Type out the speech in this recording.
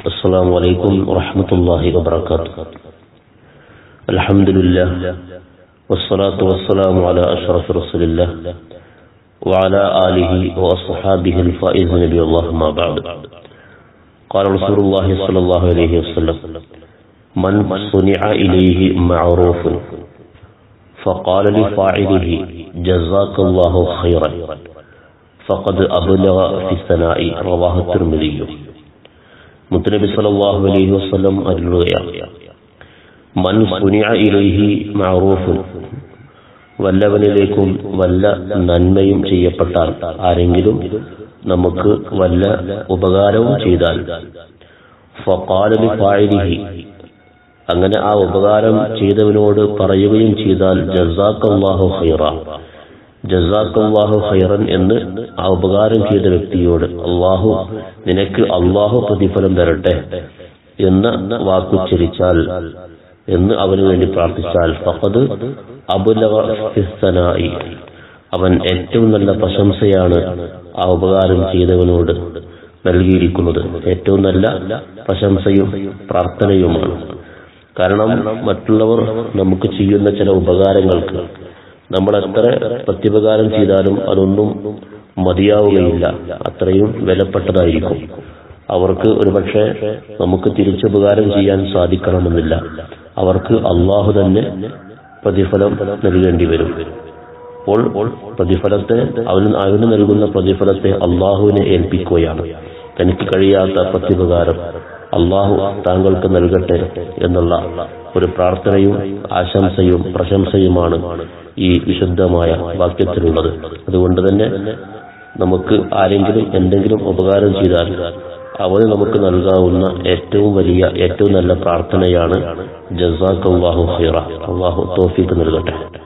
السلام عليكم ورحمة الله وبركاته الحمد لله والصلاة والسلام على أشرف رسول الله وعلى آله وأصحابه الفائزين بالله ما بعد قال رسول الله صلى الله عليه وسلم من صنع إليه معروف فقال لفاعله جزاك الله خيرا فقد أبلغ في الثناء رواه الترمذي മുത്തനബി സല്ലല്ലാഹു അലൈഹി വസല്ലം അരുളുകയാണ് മൻ സുനിഅ ഇലൈഹി മഅറൂഫുൻ വല്ലവനിലേക്കും വല്ല നന്മയും ചെയ്യപ്പെട്ടാൽ ആരെങ്കിലും നമുക്ക് വല്ല ഉപകാരവും ചെയ്താൽ ഫഖാല ലിഫാഇലിഹി അങ്ങനെ ആ ഉപകാരം ചെയ്തവനോട് പറയുകയും ചെയ്താൽ ജസാക്കല്ലാഹു ഖൈറ ജസാക്കല്ലാഹു ഖൈറൻ എന്ന് ആ ഉപകാരം ചെയ്ത വ്യക്തിയോട് അള്ളാഹു നിനക്ക് അള്ളാഹു പ്രതിഫലം തരട്ടെ എന്ന വാക്കുച്ചരിച്ചാൽ എന്ന് അവന് വേണ്ടി പ്രാർത്ഥിച്ചാൽ ഫഖദ് അബുലി അവൻ ഏറ്റവും നല്ല പ്രശംസയാണ് ആ ഉപകാരം ചെയ്തവനോട് നൽകിയിരിക്കുന്നത് ഏറ്റവും നല്ല പ്രശംസയും പ്രാർത്ഥനയുമാണ് കാരണം മറ്റുള്ളവർ നമുക്ക് ചെയ്യുന്ന ചില ഉപകാരങ്ങൾക്ക് നമ്മൾ എത്ര പ്രത്യുപകാരം ചെയ്താലും അതൊന്നും മതിയാവുകയില്ല അത്രയും വിലപ്പെട്ടതായിരിക്കും അവർക്ക് ഒരുപക്ഷെ നമുക്ക് തിരിച്ചുപകാരം ചെയ്യാൻ സാധിക്കണമെന്നില്ല അവർക്ക് അള്ളാഹു തന്നെ പ്രതിഫലം നൽകേണ്ടി വരും അപ്പോൾ പ്രതിഫലത്തെ അവന് അവന് നൽകുന്ന പ്രതിഫലത്തെ അള്ളാഹുവിനെ ഏൽപ്പിക്കുകയാണ് തനിക്ക് കഴിയാത്ത പ്രത്യുപകാരം അള്ളാഹു താങ്കൾക്ക് നൽകട്ടെ എന്നുള്ള ഒരു പ്രാർത്ഥനയും ആശംസയും പ്രശംസയുമാണ് ഈ വിശുദ്ധമായ വാക്യത്തിലുള്ളത് അതുകൊണ്ട് തന്നെ നമുക്ക് ആരെങ്കിലും എന്തെങ്കിലും ഉപകാരം ചെയ്താൽ അവന് നമുക്ക് നൽകാവുന്ന ഏറ്റവും വലിയ ഏറ്റവും നല്ല പ്രാർത്ഥനയാണ് ജസാഖ് അള്ളാഹു ഹൈറ അള്ളാഹു തോഫിക്ക് നൽകട്ടെ